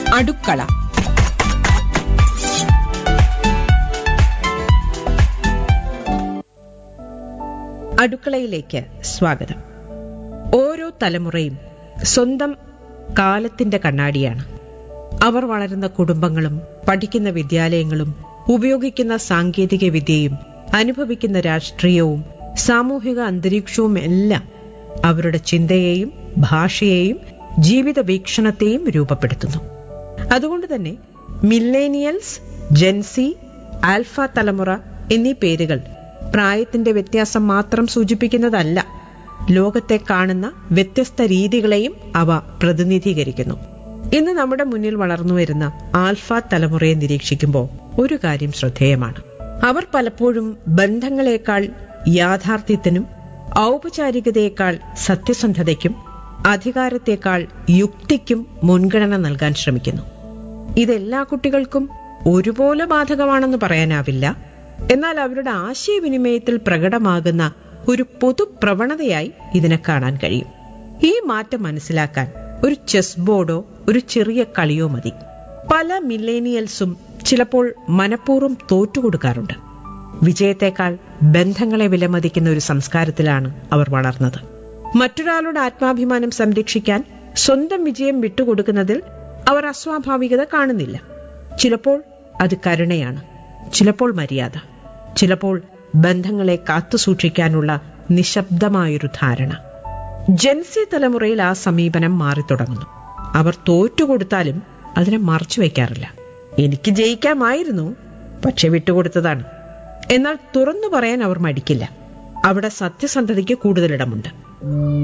അടുക്കള അടുക്കളയിലേക്ക് സ്വാഗതം ഓരോ തലമുറയും സ്വന്തം കാലത്തിന്റെ കണ്ണാടിയാണ് അവർ വളരുന്ന കുടുംബങ്ങളും പഠിക്കുന്ന വിദ്യാലയങ്ങളും ഉപയോഗിക്കുന്ന സാങ്കേതിക വിദ്യയും അനുഭവിക്കുന്ന രാഷ്ട്രീയവും സാമൂഹിക അന്തരീക്ഷവും എല്ലാം അവരുടെ ചിന്തയെയും ഭാഷയെയും ജീവിത വീക്ഷണത്തെയും രൂപപ്പെടുത്തുന്നു അതുകൊണ്ട് തന്നെ മില്ലേനിയൽസ് ജെൻസി ആൽഫ തലമുറ എന്നീ പേരുകൾ പ്രായത്തിന്റെ വ്യത്യാസം മാത്രം സൂചിപ്പിക്കുന്നതല്ല ലോകത്തെ കാണുന്ന വ്യത്യസ്ത രീതികളെയും അവ പ്രതിനിധീകരിക്കുന്നു ഇന്ന് നമ്മുടെ മുന്നിൽ വളർന്നു വരുന്ന ആൽഫ തലമുറയെ നിരീക്ഷിക്കുമ്പോൾ ഒരു കാര്യം ശ്രദ്ധേയമാണ് അവർ പലപ്പോഴും ബന്ധങ്ങളെക്കാൾ യാഥാർത്ഥ്യത്തിനും ഔപചാരികതയേക്കാൾ സത്യസന്ധതയ്ക്കും അധികാരത്തെക്കാൾ യുക്തിക്കും മുൻഗണന നൽകാൻ ശ്രമിക്കുന്നു ഇതെല്ലാ കുട്ടികൾക്കും ഒരുപോലെ ബാധകമാണെന്ന് പറയാനാവില്ല എന്നാൽ അവരുടെ ആശയവിനിമയത്തിൽ പ്രകടമാകുന്ന ഒരു പൊതു പ്രവണതയായി ഇതിനെ കാണാൻ കഴിയും ഈ മാറ്റം മനസ്സിലാക്കാൻ ഒരു ചെസ് ബോർഡോ ഒരു ചെറിയ കളിയോ മതി പല മില്ലേനിയൽസും ചിലപ്പോൾ മനഃപൂർവ്വം തോറ്റുകൊടുക്കാറുണ്ട് വിജയത്തെക്കാൾ ബന്ധങ്ങളെ വിലമതിക്കുന്ന ഒരു സംസ്കാരത്തിലാണ് അവർ വളർന്നത് മറ്റൊരാളുടെ ആത്മാഭിമാനം സംരക്ഷിക്കാൻ സ്വന്തം വിജയം വിട്ടുകൊടുക്കുന്നതിൽ അവർ അസ്വാഭാവികത കാണുന്നില്ല ചിലപ്പോൾ അത് കരുണയാണ് ചിലപ്പോൾ മര്യാദ ചിലപ്പോൾ ബന്ധങ്ങളെ കാത്തുസൂക്ഷിക്കാനുള്ള നിശബ്ദമായൊരു ധാരണ ജൻസി തലമുറയിൽ ആ സമീപനം മാറി തുടങ്ങുന്നു അവർ തോറ്റുകൊടുത്താലും അതിനെ മറച്ചു വയ്ക്കാറില്ല എനിക്ക് ജയിക്കാമായിരുന്നു പക്ഷെ വിട്ടുകൊടുത്തതാണ് എന്നാൽ തുറന്നു പറയാൻ അവർ മടിക്കില്ല അവിടെ സത്യസന്ധതയ്ക്ക് കൂടുതലിടമുണ്ട്